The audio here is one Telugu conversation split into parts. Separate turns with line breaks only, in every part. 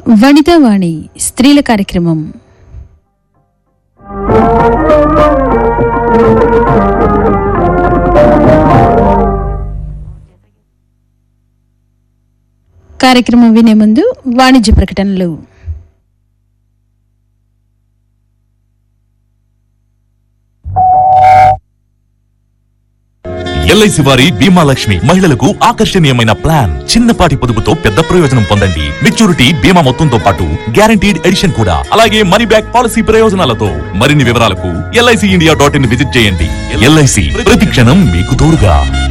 వనితావాణి స్త్రీల కార్యక్రమం కార్యక్రమం వినే ముందు వాణిజ్య ప్రకటనలు
ఎల్ఐసి వారి బీమా లక్ష్మి మహిళలకు ఆకర్షణీయమైన ప్లాన్ చిన్నపాటి పొదుపుతో పెద్ద ప్రయోజనం పొందండి మెచ్యూరిటీ బీమా మొత్తంతో పాటు గ్యారంటీడ్ ఎడిషన్ కూడా అలాగే మనీ బ్యాక్ పాలసీ ప్రయోజనాలతో మరిన్ని వివరాలకు LIC India dot in visit చేయండి ఎల్ఐసి ప్రతి క్షణం మీకు తోడుగా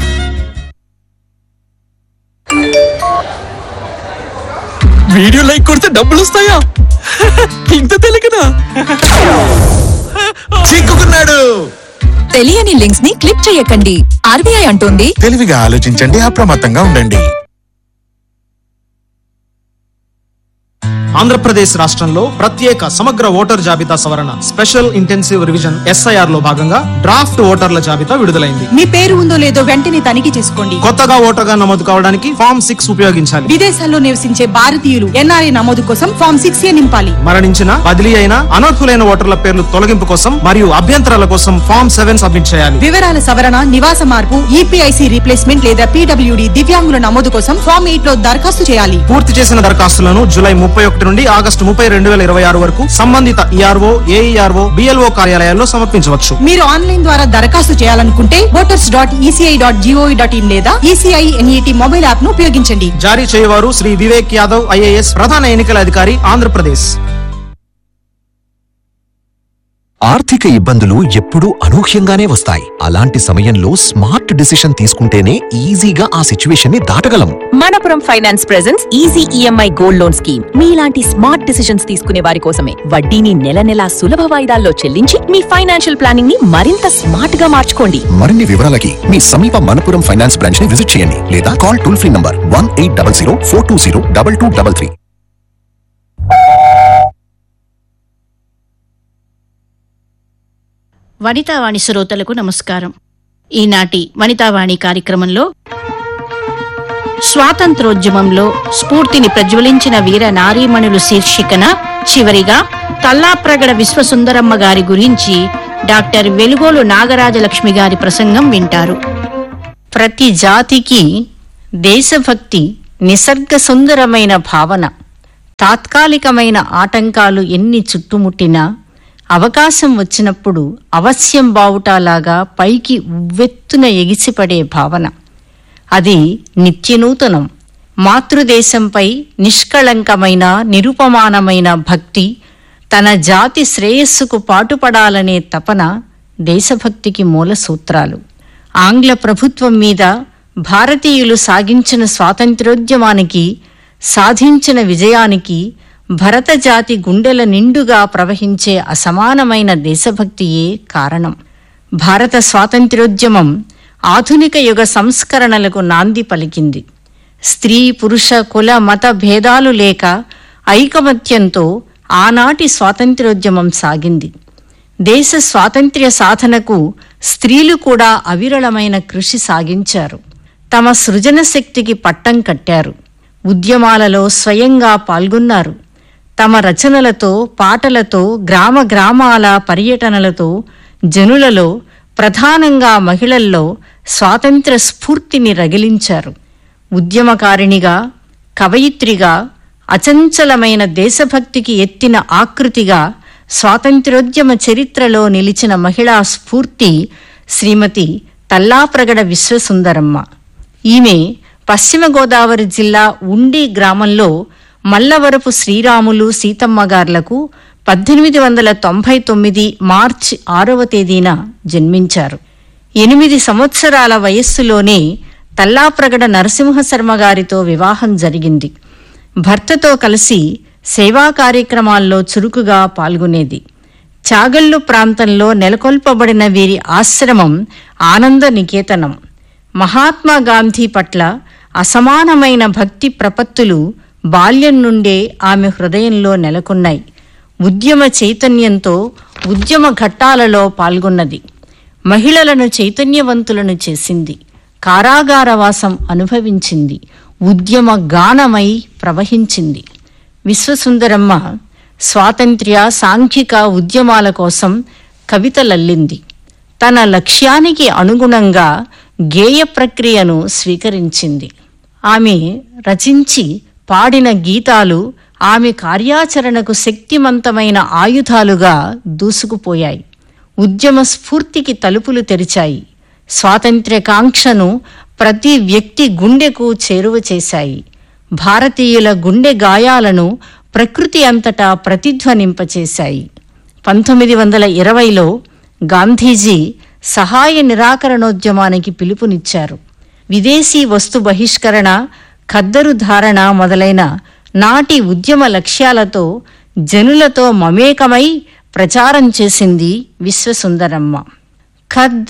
వీడియో లైక్ కొడితే డబ్బులు వస్తాయా ఇంత తెలియకనా
చిక్కుకున్నాడు
తెలియని లింక్స్ ని క్లిక్ చేయకండి ఆర్బీఐ అంటోంది
తెలివిగా ఆలోచించండి అప్రమత్తంగా ఉండండి
ఆంధ్రప్రదేశ్ రాష్ట్రంలో ప్రత్యేక సమగ్ర ఓటర్ జాబితా సవరణ స్పెషల్ ఇంటెన్సివ్ రివిజన్ ఎస్ఐఆర్ లో భాగంగా డ్రాఫ్ట్ ఓటర్ల జాబితా విడుదలైంది
మీ పేరు ఉందో లేదో వెంటనే తనిఖీ చేసుకోండి
కొత్తగా ఓటర్గా నమోదు కావడానికి ఫామ్ సిక్స్ ఉపయోగించాలి
విదేశాల్లో నివసించే భారతీయులు ఎన్ఆర్ఐ నమోదు కోసం ఫామ్ సిక్స్ ఏ నింపాలి
మరణించిన బదిలీ అయిన అనర్హులైన ఓటర్ల పేర్లు తొలగింపు కోసం మరియు అభ్యంతరాల కోసం ఫామ్ సెవెన్ సబ్మిట్ చేయాలి
వివరాల సవరణ నివాస మార్పు ఈపీఐసి రీప్లేస్మెంట్ లేదా పీడబ్ల్యూడి దివ్యాంగుల నమోదు కోసం ఫామ్ ఎయిట్ లో దరఖాస్తు చేయాలి
పూర్తి చేసిన దరఖాస్తులను జూలై ముప్పై ఒకటి నుండి ఆగస్టు ముప్పై రెండు వేల ఇరవై ఆరు వరకు సంబంధిత ఈఆర్ఓ ఏఈఆర్ఓ బిఎల్ఓ కార్యాలయాల్లో సమర్పించవచ్చు
మీరు ఆన్లైన్ ద్వారా దరఖాస్తు చేయాలనుకుంటే voters dot ECI dot GOV dot in లేదా ఈసీఐ ఎన్ఈటి మొబైల్ యాప్ ను ఉపయోగించండి
జారీ చేయవారు శ్రీ వివేక్ యాదవ్ ఐఏఎస్ ప్రధాన ఎన్నికల అధికారి ఆంధ్రప్రదేశ్
ఆర్థిక ఇబ్బందులు ఎప్పుడూ అనూహ్యంగానే వస్తాయి అలాంటి సమయంలో స్మార్ట్ డిసిషన్ తీసుకుంటేనే ఈజీగా ఆ సిచ్యువేషన్ ని దాటగలం
Manappuram finance presence easy EMI gold loan scheme మీలాంటి స్మార్ట్ డిసిషన్స్ తీసుకునే వారి కోసమే వడ్డీని నెల నెలా సులభ వాయిదాల్లో చెల్లించి మీ ఫైనాన్షియల్ ప్లానింగ్ ని మరింత స్మార్ట్ గా మార్చుకోండి
మరిన్ని వివరాలకి మీ సమీప మనపురం ఫైనాన్స్ బ్రాంచ్ ని విజిట్ చేయండి లేదా call toll free number one eight double zero four two zero double two double three
Vanitavani శ్రోతలకు నమస్కారం ఈనాటి వనితావాణి కార్యక్రమంలో స్వాతంత్రోద్యమంలో స్ఫూర్తిని ప్రజ్వలించిన వీర నారీమణులు శీర్షికన చివరిగా తల్లాప్రగడ విశ్వసుందరమ్మ గారి గురించి డాక్టర్ వెలుగోలు నాగరాజలక్ష్మి గారి ప్రసంగం వింటారు ప్రతి జాతికి దేశభక్తి నిసర్గ సుందరమైన భావన తాత్కాలికమైన ఆటంకాలు ఎన్ని చుట్టుముట్టినా అవకాశం వచ్చినప్పుడు అవశ్యం బావుటాలాగా పైకి ఉవ్వెత్తున ఎగిసిపడే భావన అది నిత్యనూతనం మాతృదేశంపై నిష్కళంకమైన నిరుపమానమైన భక్తి తన జాతి శ్రేయస్సుకు పాటుపడాలనే తపన దేశభక్తికి మూల సూత్రాలు ఆంగ్ల ప్రభుత్వం మీద భారతీయులు సాగించిన స్వాతంత్ర్యోద్యమానికి సాధించిన విజయానికి భరత జాతి గుండెల నిండుగా ప్రవహించే అసమానమైన దేశభక్తియే కారణం భారత స్వాతంత్ర్యోద్యమం ఆధునిక యుగ సంస్కరణలకు నాంది పలికింది స్త్రీ పురుష కుల మత భేదాలు లేక ఐకమత్యంతో ఆనాటి స్వాతంత్ర్యోద్యమం సాగింది దేశ స్వాతంత్ర్య సాధనకు స్త్రీలు కూడా అవిరళమైన కృషి సాగించారు తమ సృజన శక్తికి పట్టం కట్టారు ఉద్యమాలలో స్వయంగా పాల్గొన్నారు తమ రచనలతో పాటలతో గ్రామ గ్రామాల పర్యటనలతో జనులలో ప్రధానంగా మహిళల్లో స్వాతంత్ర స్ఫూర్తిని రగిలించారు ఉద్యమకారిణిగా కవయిత్రిగా అచంచలమైన దేశభక్తికి ఎత్తిన ఆకృతిగా స్వాతంత్ర్యోద్యమ చరిత్రలో నిలిచిన మహిళా స్ఫూర్తి శ్రీమతి తల్లాప్రగడ విశ్వసుందరమ్మ ఈమె పశ్చిమ గోదావరి జిల్లా ఉండి గ్రామంలో మల్లవరపు శ్రీరాములు సీతమ్మగార్లకు పద్దెనిమిది వందల తొంభై తొమ్మిది మార్చి ఆరవ తేదీన జన్మించారు ఎనిమిది సంవత్సరాల వయస్సులోనే తల్లాప్రగడ నరసింహశర్మ గారితో వివాహం జరిగింది భర్తతో కలిసి సేవా కార్యక్రమాల్లో చురుకుగా పాల్గొనేది చాగల్లు ప్రాంతంలో నెలకొల్పబడిన వీరి ఆశ్రమం ఆనంద నికేతనం మహాత్మా గాంధీ పట్ల అసమానమైన భక్తి ప్రపత్తులు బాల్యం నుండే ఆమె హృదయంలో నెలకొన్నాయి ఉద్యమ చైతన్యంతో ఉద్యమ ఘట్టాలలో పాల్గొన్నది మహిళలను చైతన్యవంతులను చేసింది కారాగారవాసం అనుభవించింది ఉద్యమ గానమై ప్రవహించింది విశ్వసుందరమ్మ స్వాతంత్ర్య సాంఘిక ఉద్యమాల కోసం కవితలల్లింది తన లక్ష్యానికి అనుగుణంగా గేయ ప్రక్రియను స్వీకరించింది ఆమె రచించి పాడిన గీతాలు ఆమె కార్యాచరణకు శక్తిమంతమైన ఆయుధాలుగా దూసుకుపోయాయి ఉద్యమ స్ఫూర్తికి తలుపులు తెరిచాయి స్వాతంత్ర్య కాంక్షను ప్రతి వ్యక్తి గుండెకు చేరువ చేశాయి భారతీయుల గుండె గాయాలను ప్రకృతి అంతటా ప్రతిధ్వనింపచేశాయి పంతొమ్మిది వందల ఇరవైలో గాంధీజీ సహాయ నిరాకరణోద్యమానికి పిలుపునిచ్చారు విదేశీ వస్తు బహిష్కరణ ఖద్దరు ధారణ మొదలైన నాటి ఉద్యమ లక్ష్యాలతో జనులతో మమేకమై ప్రచారం చేసింది విశ్వసుందరమ్మ ఖద్